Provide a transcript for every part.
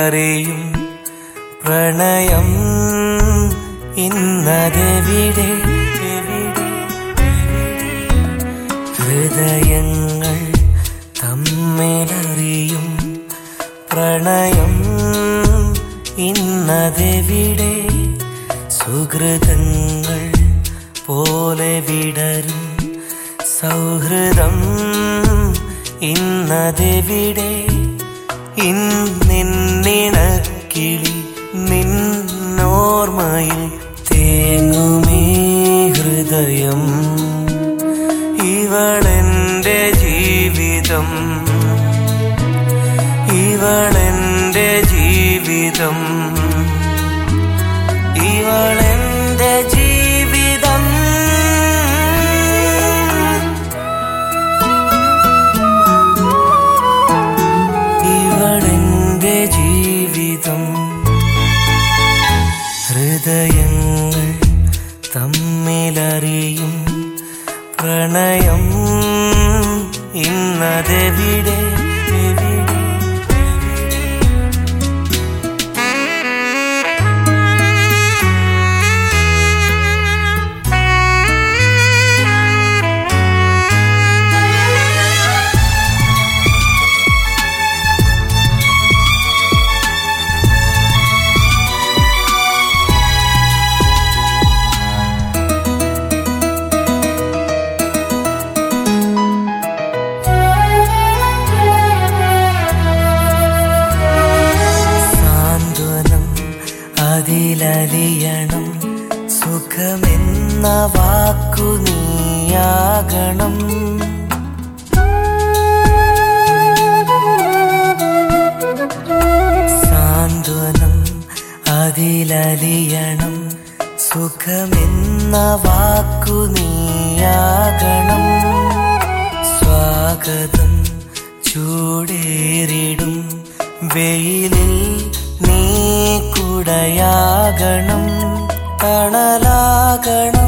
തമ്മിലറിയും പ്രണയം ഇന്നതെവിടെ എവിടെ, ഹൃദയങ്ങൾ തമ്മിലറിയും പ്രണയം ഇന്നതെവിടെ സുഹൃതങ്ങൾ പോലെ വിടരും സൗഹൃദം ഇന്നതെവിടെ ഇന്നിണിണക്കിളി നിന്നോർമ്മയിൽ തേങ്ങുമേ ഹൃദയം ഇവളെന്റെ ജീവിതം ഇവളെന്റെ ജീവിതം ഇവളെന്റെ ജീവിതം ഇവളെന്റെ ജീവിതം ഹൃദയങ്ങൾ തമ്മിലറിയും പ്രണയം ഇന്നതെവിടെ എവിടെ സാന്ത്വനം അതിലലിയണം സുഖമെന്ന വാക്കു നീയാകണം സാന്ത്വനം അതിലലിയണം സുഖമെന്ന വാക്കു നീയാകണം സ്വാഗതം ചൂടേറിടും വെയിലിൽ നീ കുടയാകണം തണലാകണം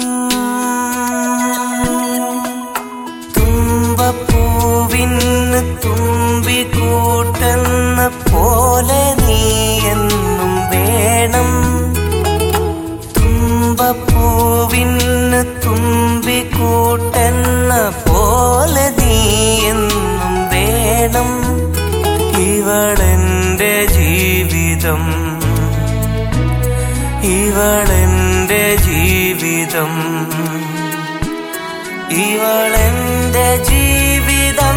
തുമ്പപ്പൂവിന് തുമ്പി കൂട്ടെന്ന പോലെ നീ എന്നും വേണം തുമ്പപ്പൂവിന് തുമ്പി കൂട്ടെന്ന പോലെ നീ എന്നും വേണം ഇവളെന്റെ ജീവിതം ഇവളെന്റെ ജീവിതം ഇവളെന്റെ ജീവിതം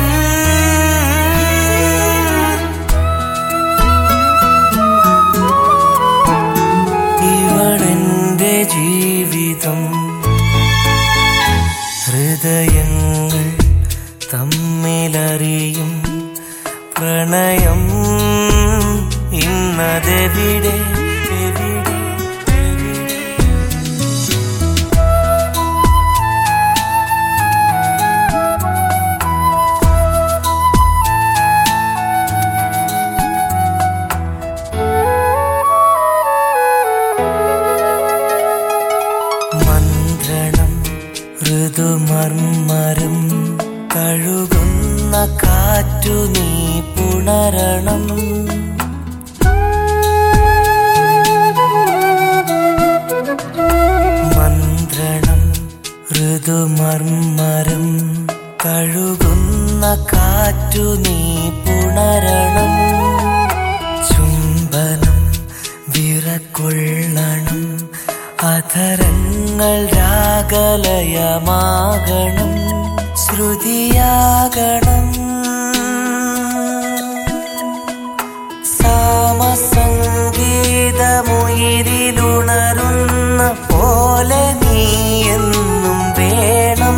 ഇവളെന്റെ ജീവിതം ഹൃദയങ്ങൾ തമ്മിലറിയും പ്രണയം ഇന്നതെവിടെ എവിടെ എവിടെ മന്ത്രണം ഋതുമർമ്മരം കഴുകുന്ന കാറ്റു നീ പുണരണം മന്ത്രണം ഋതുമർമ്മരം കഴുകുന്ന കാറ്റു നീ പുണരണം ചുംബനം വിറക്കൊള്ളണം അധരങ്ങൾ രാഗലയമാകണം ശ്രുതിയാകണം സാമസംഗീതമുയിരിലുണരുന്ന പോലെ നീ എന്നും വേണം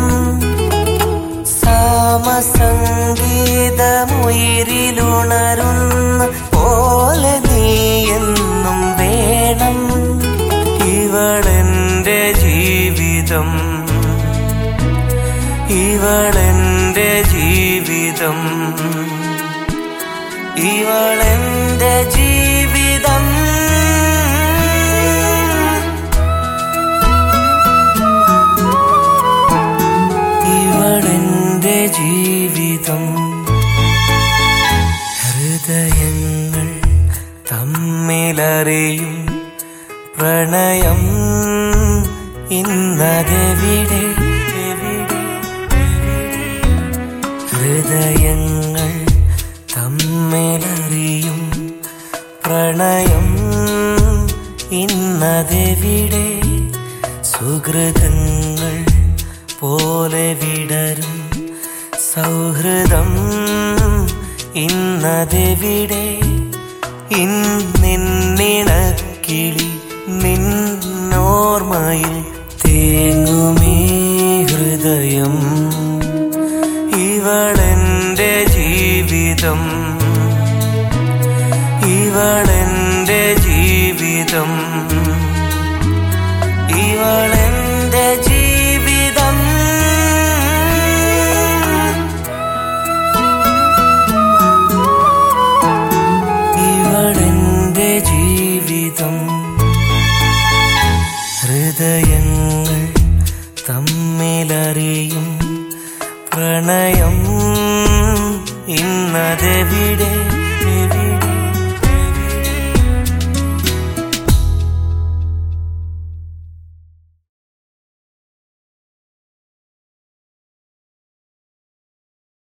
സാമസംഗീതമുയിരിലുണരുന്ന പോലെ നീ എന്നും വേണം ഇവളെന്റെ ജീവിതം ഇവളെന്റെ ജീവിതം ഇവളെന്റെ ജീവിതം ഇവളെന്റെ ജീവിതം ഹൃദയങ്ങൾ തമ്മിലറിയും പ്രണയം ഇന്നതെവിടെ എവിടെ ഹൃദയങ്ങൾ തമ്മിലറിയും പ്രണയം ഇന്നതെവിടെ സുഹൃതങ്ങൾ പോലെ വിടരും സൗഹൃദം ഇന്നതെവിടെ ഇന്നിണിണക്കിളി നിന്നോർമ്മയിൽ തേങ്ങുമേ ഹൃദയം ഇവളെന്റെ ജീവിതം ഇവളെന്റെ ജീവിതം ഇവളെന്റെ ജീവിതം ഇവളെന്റെ ജീവിതം ഹൃദയങ്ങൾ തമ്മിലറിയും പ്രണയം ഇന്നതെവിടെ എവിടെ